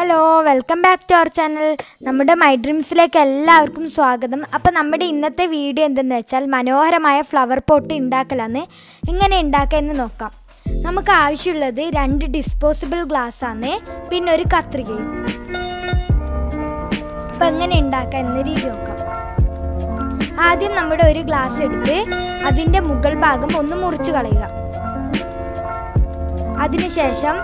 hello welcome back to our channel നമ്മുടെ my ഡ്രീംസിലേക്ക് എല്ലാവർക്കും സ്വാഗതം അപ്പോൾ നമ്മുടെ ഇന്നത്തെ വീഡിയോ എന്തെന്ന് വെച്ചാൽ മനോഹരമായ ഫ്ലവർ പോട്ട് ഉണ്ടാക്കലാണ് എങ്ങനെ ഉണ്ടാക്കാമെന്ന് നോക്കാം നമുക്ക് ആവശ്യമുള്ളത് രണ്ട് ഡിസ്പോസിബിൾ ഗ്ലാസ് ആണ് പിന്നെ ഒരു കത്രികയും അപ്പോൾ എങ്ങനെ ഉണ്ടാക്കാം എന്ന രീതി നോക്കാം ആദ്യം നമ്മുടെ ഒരു ഗ്ലാസ് എടുത്ത് അതിൻ്റെ മുകൾ ഭാഗം ഒന്ന് മുറിച്ച് കളയുക അതിനുശേഷം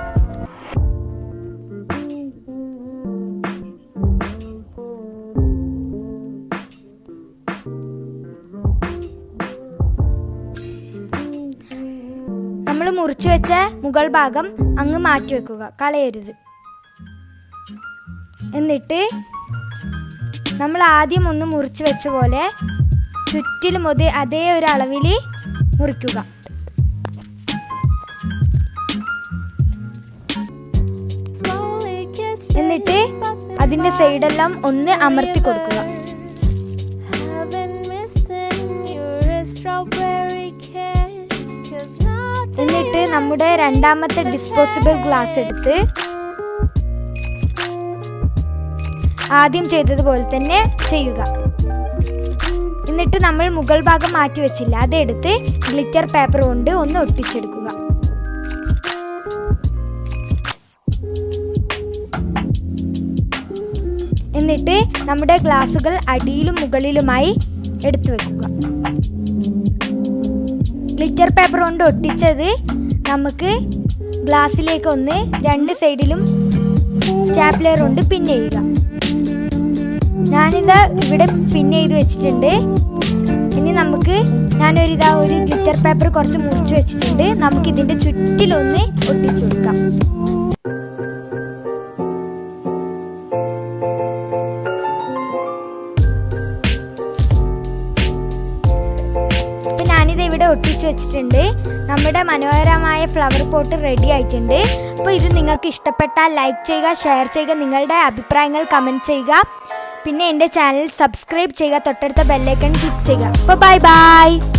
നമ്മൾ മുറിച്ചു വെച്ച മുകൾ ഭാഗം അങ്ങ് മാറ്റി വെക്കുക കളയരുത് എന്നിട്ട് നമ്മൾ ആദ്യം ഒന്ന് മുറിച്ചു വെച്ച പോലെ ചുറ്റിലും ഒതേ അതേ ഒരു അളവിൽ മുറിക്കുക എന്നിട്ട് അതിൻ്റെ സൈഡെല്ലാം ഒന്ന് അമർത്തി കൊടുക്കുക എന്നിട്ട് നമ്മുടെ രണ്ടാമത്തെ ഡിസ്പോസിബിൾ ഗ്ലാസ് എടുത്ത് ആദ്യം ചെയ്തതുപോലെ തന്നെ ചെയ്യുക എന്നിട്ട് നമ്മൾ മുകൾ ഭാഗം മാറ്റി വെച്ചില്ല അതെടുത്ത് ഗ്ലിറ്റർ പേപ്പർ കൊണ്ട് ഒന്ന് ഒട്ടിച്ചെടുക്കുക എന്നിട്ട് നമ്മുടെ ഗ്ലാസുകൾ അടിയിലും മുകളിലുമായി എടുത്തു വെക്കുക ഗ്ലിറ്റർ പേപ്പർ കൊണ്ട് ഒട്ടിച്ചത് നമുക്ക് ഗ്ലാസ്സിലേക്ക് ഒന്ന് രണ്ട് സൈഡിലും സ്റ്റാപ്ലെയർ കൊണ്ട് പിൻ ചെയ്യുക ഞാനിത് ഇവിടെ പിൻ ചെയ്ത് വെച്ചിട്ടുണ്ട് ഇനി നമുക്ക് ഞാനൊരു ഇതാ ഒരു ഗ്ലിറ്റർ പേപ്പർ കുറച്ച് മുറിച്ച് വെച്ചിട്ടുണ്ട് നമുക്ക് ഇതിൻ്റെ ചുറ്റിലൊന്ന് ഒട്ടിച്ചു കൊടുക്കാം അപ്പം ഞാനിത് ഇവിടെ ഒട്ടിച്ചു വെച്ചിട്ടുണ്ട് നമ്മുടെ മനോഹരമായ ഫ്ലവർ പോട്ട് റെഡി ആയിട്ടുണ്ട് അപ്പോൾ ഇത് നിങ്ങൾക്ക് ഇഷ്ടപ്പെട്ടാൽ ലൈക്ക് ചെയ്യുക ഷെയർ ചെയ്യുക നിങ്ങളുടെ അഭിപ്രായങ്ങൾ കമൻറ്റ് ചെയ്യുക പിന്നെ എൻ്റെ ചാനൽ സബ്സ്ക്രൈബ് ചെയ്യുക തൊട്ടടുത്ത ബെല്ലൈക്കൺ ക്ലിക്ക് ചെയ്യുക അപ്പോൾ ബൈ ബൈ